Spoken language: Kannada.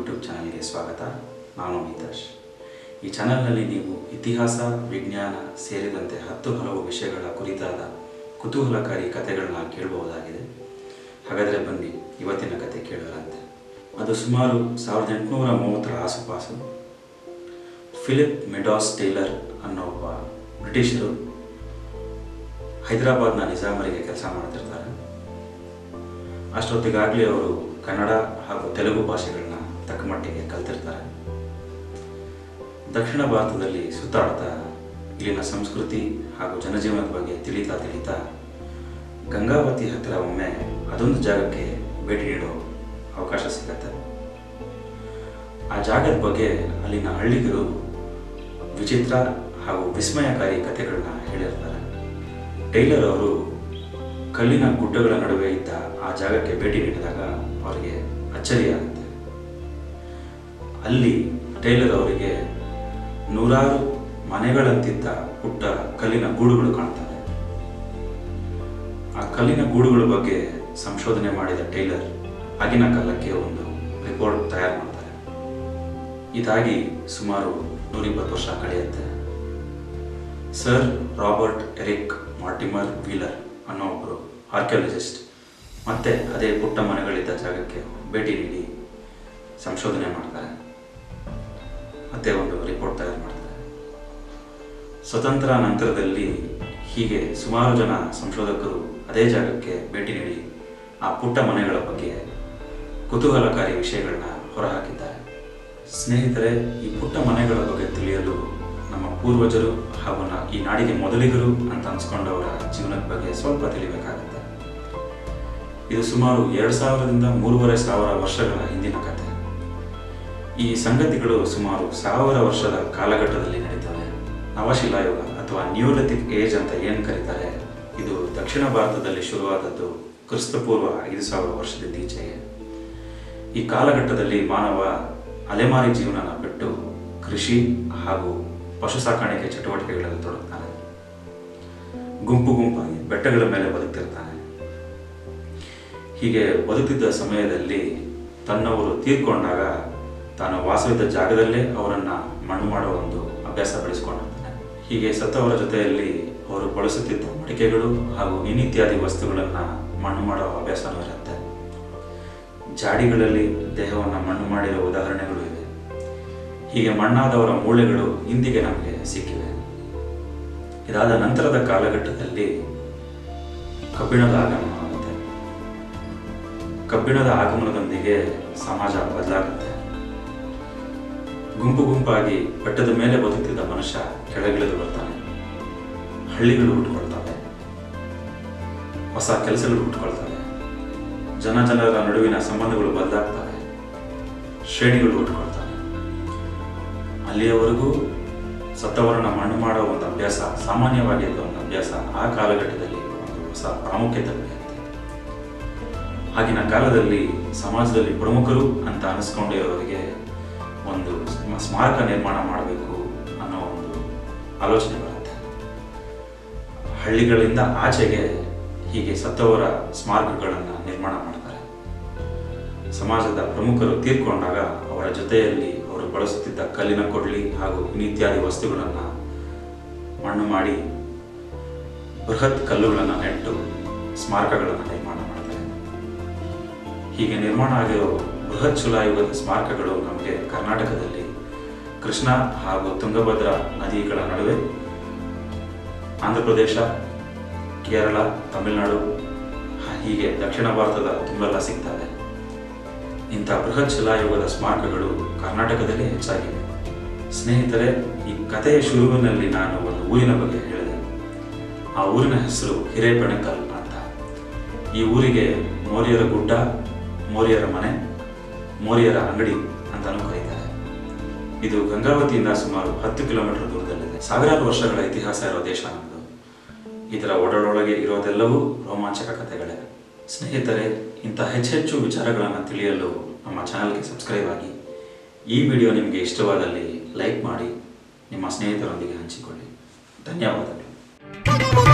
ಯೂಟ್ಯೂಬ್ ಚಾನಲ್ಗೆ ಸ್ವಾಗತ ನಾನು ಮಿತಾಶ್ ಈ ಚಾನಲ್ನಲ್ಲಿ ನೀವು ಇತಿಹಾಸ ವಿಜ್ಞಾನ ಸೇರಿದಂತೆ ಹತ್ತು ಹಲವು ವಿಷಯಗಳ ಕುರಿತಾದ ಕುತೂಹಲಕಾರಿ ಕಥೆಗಳನ್ನ ಕೇಳಬಹುದಾಗಿದೆ ಹಾಗಾದರೆ ಬನ್ನಿ ಇವತ್ತಿನ ಕತೆ ಕೇಳೋರಂತೆ ಅದು ಸುಮಾರು ಸಾವಿರದ ಎಂಟುನೂರ ಮೂವತ್ತರ ಆಸುಪಾಸು ಫಿಲಿಪ್ ಮೆಡಾಸ್ ಟೇಲರ್ ಅನ್ನೋ ಒಬ್ಬ ಬ್ರಿಟಿಷರು ಹೈದರಾಬಾದ್ನ ನಿಜಾಮರಿಗೆ ಕೆಲಸ ಮಾಡ್ತಿರ್ತಾರೆ ಅಷ್ಟೊತ್ತಿಗಾಗಲೇ ಅವರು ಕನ್ನಡ ಹಾಗೂ ತೆಲುಗು ಭಾಷೆಗಳನ್ನ ತಕ್ಕ ಮಟ್ಟಿಗೆ ಕಲ್ತಿರ್ತಾರೆ ದಕ್ಷಿಣ ಭಾರತದಲ್ಲಿ ಸುತ್ತಾಡ್ತಾ ಇಲ್ಲಿನ ಸಂಸ್ಕೃತಿ ಹಾಗೂ ಜನಜೀವನದ ಬಗ್ಗೆ ತಿಳಿತಾ ತಿಳಿತಾ ಗಂಗಾವತಿ ಹತ್ತಿರ ಒಮ್ಮೆ ಅದೊಂದು ಜಾಗಕ್ಕೆ ಭೇಟಿ ನೀಡೋ ಅವಕಾಶ ಸಿಗತ್ತೆ ಆ ಜಾಗದ ಬಗ್ಗೆ ಅಲ್ಲಿನ ಹಳ್ಳಿಗರು ವಿಚಿತ್ರ ಹಾಗೂ ವಿಸ್ಮಯಕಾರಿ ಕಥೆಗಳನ್ನ ಹೇಳಿರ್ತಾರೆ ಟೈಲರ್ ಅವರು ಕಲ್ಲಿನ ಗುಡ್ಡಗಳ ನಡುವೆ ಇದ್ದ ಆ ಜಾಗಕ್ಕೆ ಭೇಟಿ ನೀಡಿದಾಗ ಅವರಿಗೆ ಅಚ್ಚರಿಯಾಗುತ್ತೆ ಅಲ್ಲಿ ಟೈಲರ್ ಅವರಿಗೆ ನೂರಾರು ಮನೆಗಳಂತಿದ್ದ ಪುಟ್ಟ ಕಲ್ಲಿನ ಗೂಡುಗಳು ಕಾಣ್ತವೆ ಆ ಕಲ್ಲಿನ ಗೂಡುಗಳ ಬಗ್ಗೆ ಸಂಶೋಧನೆ ಮಾಡಿದ ಟೈಲರ್ ಆಗಿನ ಕಾಲಕ್ಕೆ ಒಂದು ರಿಪೋರ್ಟ್ ತಯಾರು ಮಾಡ್ತಾರೆ ಇದಾಗಿ ಸುಮಾರು ನೂರಿಪ್ಪತ್ತು ವರ್ಷ ಕಳೆಯುತ್ತೆ sir Robert Eric Mortimer Wheeler ಅನ್ನೋ ಒಬ್ಬರು ಆರ್ಕಿಯಾಲಜಿಸ್ಟ್ ಮತ್ತೆ ಅದೇ ಪುಟ್ಟ ಮನೆಗಳಿದ್ದ ಜಾಗಕ್ಕೆ ಭೇಟಿ ನೀಡಿ ಸಂಶೋಧನೆ ಮಾಡ್ತಾರೆ ಮತ್ತೆ ಒಂದು ರಿಪೋರ್ಟ್ ತಯಾರು ಮಾಡ್ತಾರೆ ಸ್ವತಂತ್ರ ನಂತರದಲ್ಲಿ ಹೀಗೆ ಸುಮಾರು ಜನ ಸಂಶೋಧಕರು ಅದೇ ಜಾಗಕ್ಕೆ ಭೇಟಿ ನೀಡಿ ಆ ಪುಟ್ಟ ಮನೆಗಳ ಬಗ್ಗೆ ಕುತೂಹಲಕಾರಿ ವಿಷಯಗಳನ್ನ ಹೊರಹಾಕಿದ್ದಾರೆ ಸ್ನೇಹಿತರೆ ಈ ಪುಟ್ಟ ಮನೆಗಳ ಬಗ್ಗೆ ತಿಳಿಯಲು ನಮ್ಮ ಪೂರ್ವಜರು ಹಾಗೂ ನ- ಈ ನಾಡಿಗೆ ಮೊದಲಿಗರು ಅಂತ ಅನ್ಸ್ಕೊಂಡವರ ಜೀವನದ ಬಗ್ಗೆ ಸ್ವಲ್ಪ ತಿಳಿಬೇಕಾಗುತ್ತೆ ಇದು ಸುಮಾರು ಎರಡು ಸಾವಿರದಿಂದ ಮೂರುವರೆ ಸಾವಿರ ವರ್ಷಗಳ ಹಿಂದಿನ ಕಥೆ ಈ ಸಂಗತಿಗಳು ಸುಮಾರು ಸಾವಿರ ವರ್ಷದ ಕಾಲಘಟ್ಟದಲ್ಲಿ ನಡೀತವೆ ನವಶಿಲಾಯುಗ ಅಥವಾ ನ್ಯೂಲಿಥಿಕ್ ಏಜ್ ಅಂತ ಏನು ಕರೀತಾರೆ ಇದು ದಕ್ಷಿಣ ಭಾರತದಲ್ಲಿ ಶುರುವಾದದ್ದು ಕ್ರಿಸ್ತಪೂರ್ವ ಐದು ಸಾವಿರ ವರ್ಷದಿಂದ ಈಚೆಗೆ ಈ ಕಾಲಘಟ್ಟದಲ್ಲಿ ಮಾನವ ಅಲೆಮಾರಿ ಜೀವನನ ಬಿಟ್ಟು ಕೃಷಿ ಹಾಗೂ ಪಶು ಸಾಕಾಣಿಕೆ ಚಟುವಟಿಕೆಗಳಲ್ಲಿ ತೊಡಗ್ತಾನೆ ಗುಂಪು ಗುಂಪಾಗಿ ಬೆಟ್ಟಗಳ ಮೇಲೆ ಬದುಕ್ತಿರ್ತಾನೆ ಹೀಗೆ ಬದುಕಿದ್ದ ಸಮಯದಲ್ಲಿ ತನ್ನವರು ತೀರ್ಕೊಂಡಾಗ ತಾನು ವಾಸವಿದ್ದ ಜಾಗದಲ್ಲೇ ಅವರನ್ನ ಮಣ್ಣು ಮಾಡೋ ಒಂದು ಅಭ್ಯಾಸ ಬೆಳೆಸ್ಕೊಂಡಿರ್ತಾನೆ ಹೀಗೆ ಸತ್ತವರ ಜೊತೆಯಲ್ಲಿ ಅವರು ಬಳಸುತ್ತಿದ್ದ ಮಡಿಕೆಗಳು ಹಾಗೂ ಇನ್ನಿತ್ಯಾದಿ ವಸ್ತುಗಳನ್ನ ಮಣ್ಣು ಮಾಡೋ ಅಭ್ಯಾಸನೂ ಇರುತ್ತೆ ಜಾಡಿಗಳಲ್ಲಿ ದೇಹವನ್ನು ಮಣ್ಣು ಮಾಡಿರೋ ಉದಾಹರಣೆಗಳು ಇವೆ ಹೀಗೆ ಮಣ್ಣಾದವರ ಮೂಳೆಗಳು ಇಂದಿಗೆ ನಮಗೆ ಸಿಕ್ಕಿವೆ ಇದಾದ ನಂತರದ ಕಾಲಘಟ್ಟದಲ್ಲಿ ಕಬ್ಬಿಣದ ಆಗಮನ ಆಗುತ್ತೆ ಕಬ್ಬಿಣದ ಆಗಮನದೊಂದಿಗೆ ಸಮಾಜ ಬದಲಾಗುತ್ತೆ ಗುಂಪು ಗುಂಪಾಗಿ ಬೆಟ್ಟದ ಮೇಲೆ ಬದುಕ್ತಿದ್ದ ಮನುಷ್ಯ ಕೆಳಗಿಳಿದು ಬರ್ತಾನೆ ಹಳ್ಳಿಗಳು ಹುಟ್ಟುಕೊಳ್ತವೆ ಹೊಸ ಕೆಲಸಗಳು ಹುಟ್ಟುಕೊಳ್ತವೆ ಜನ ಜನರ ನಡುವಿನ ಸಂಬಂಧಗಳು ಬದಲಾಗ್ತವೆ ಶ್ರೇಣಿಗಳು ಹುಟ್ಟುಕೊಳ್ತವೆ ಅಲ್ಲಿಯವರೆಗೂ ಸತ್ತವರನ್ನ ಮಣ್ಣು ಮಾಡೋ ಒಂದು ಅಭ್ಯಾಸ ಸಾಮಾನ್ಯವಾಗಿದ್ದ ಒಂದು ಅಭ್ಯಾಸ ಆ ಕಾಲಘಟ್ಟದಲ್ಲಿ ಒಂದು ಹೊಸ ಪ್ರಾಮುಖ್ಯತೆ ಪಡೆಯುತ್ತೆ ಆಗಿನ ಕಾಲದಲ್ಲಿ ಸಮಾಜದಲ್ಲಿ ಪ್ರಮುಖರು ಅಂತ ಅನಿಸ್ಕೊಂಡಿರೋರಿಗೆ ಒಂದು ಸ್ಮ- ಸ್ಮಾರಕ ನಿರ್ಮಾಣ ಮಾಡಬೇಕು ಅನ್ನೋ ಒಂದು ಆಲೋಚನೆ ಬರುತ್ತೆ ಹಳ್ಳಿಗಳಿಂದ ಆಚೆಗೆ ಹೀಗೆ ಸತ್ತವರ ಸ್ಮಾರಕಗಳನ್ನು ನಿರ್ಮಾಣ ಮಾಡ್ತಾರೆ ಸಮಾಜದ ಪ್ರಮುಖರು ತೀರ್ಕೊಂಡಾಗ ಅವರ ಜೊತೆಯಲ್ಲಿ ಅವರು ಬಳಸುತ್ತಿದ್ದ ಕಲ್ಲಿನ ಕೊಡ್ಲಿ ಹಾಗೂ ಇನ್ನಿತ್ಯಾದಿ ವಸ್ತುಗಳನ್ನು ಮಣ್ಣು ಮಾಡಿ ಬೃಹತ್ ಕಲ್ಲುಗಳನ್ನು ನೆಟ್ಟು ಸ್ಮಾರಕಗಳನ್ನು ನಿರ್ಮಾಣ ಮಾಡ್ತಾರೆ ಹೀಗೆ ನಿರ್ಮಾಣ ಆಗಿರೋ ಬೃಹತ್ ಶಿಲಾಯುಗದ ಸ್ಮಾರಕಗಳು ನಮಗೆ ಕರ್ನಾಟಕದಲ್ಲಿ ಕೃಷ್ಣ ಹಾಗೂ ತುಂಗಭದ್ರಾ ನದಿಗಳ ನಡುವೆ ಆಂಧ್ರ ಪ್ರದೇಶ ಕೇರಳ ತಮಿಳುನಾಡು ಹ- ಹೀಗೆ ದಕ್ಷಿಣ ಭಾರತದ ತುಂಬೆಲ್ಲ ಸಿಗ್ತವೆ ಇಂಥ ಬೃಹತ್ ಶಿಲಾಯುಗದ ಸ್ಮಾರಕಗಳು ಕರ್ನಾಟಕದಲ್ಲಿ ಹೆಚ್ಚಾಗಿವೆ ಸ್ನೇಹಿತರೆ ಈ ಕಥೆಯ ಶುರುವಿನಲ್ಲಿ ನಾನು ಒಂದು ಊರಿನ ಬಗ್ಗೆ ಹೇಳಿದೆ ಆ ಊರಿನ ಹೆಸರು ಹಿರೇಬೆಣಕಲ್ ಅಂತ ಈ ಊರಿಗೆ ಮೋರಿಯರ ಗುಡ್ಡ ಮೋರಿಯರ ಮನೆ ಮೋರಿಯರ ಅಂಗಡಿ ಅಂತಾನೂ ಕರೀತಾರೆ ಇದು ಗಂಗಾವತಿಯಿಂದ ಸುಮಾರು ಹತ್ತು ಕಿಲೋಮೀಟರ್ ದೂರದಲ್ಲಿದೆ ಸಾವಿರಾರು ವರ್ಷಗಳ ಇತಿಹಾಸ ಇರೋ ದೇಶ ನಮ್ಮದು ಇದರ ಒಡರೊಳಗೆ ಇರೋದೆಲ್ಲವೂ ರೋಮಾಂಚಕ ಕಥೆಗಳೇ ಸ್ನೇಹಿತರೆ ಇಂಥ ಹೆಚ್ಚೆಚ್ಚು ವಿಚಾರಗಳನ್ನು ತಿಳಿಯಲು ನಮ್ಮ ಚಾನಲ್ಗೆ ಸಬ್ಸ್ಕ್ರೈಬ್ ಆಗಿ ಈ ವಿಡಿಯೋ ನಿಮಗೆ ಇಷ್ಟವಾದಲ್ಲಿ ಲೈಕ್ ಮಾಡಿ ನಿಮ್ಮ ಸ್ನೇಹಿತರೊಂದಿಗೆ ಹಂಚಿಕೊಳ್ಳಿ ಧನ್ಯವಾದಗಳು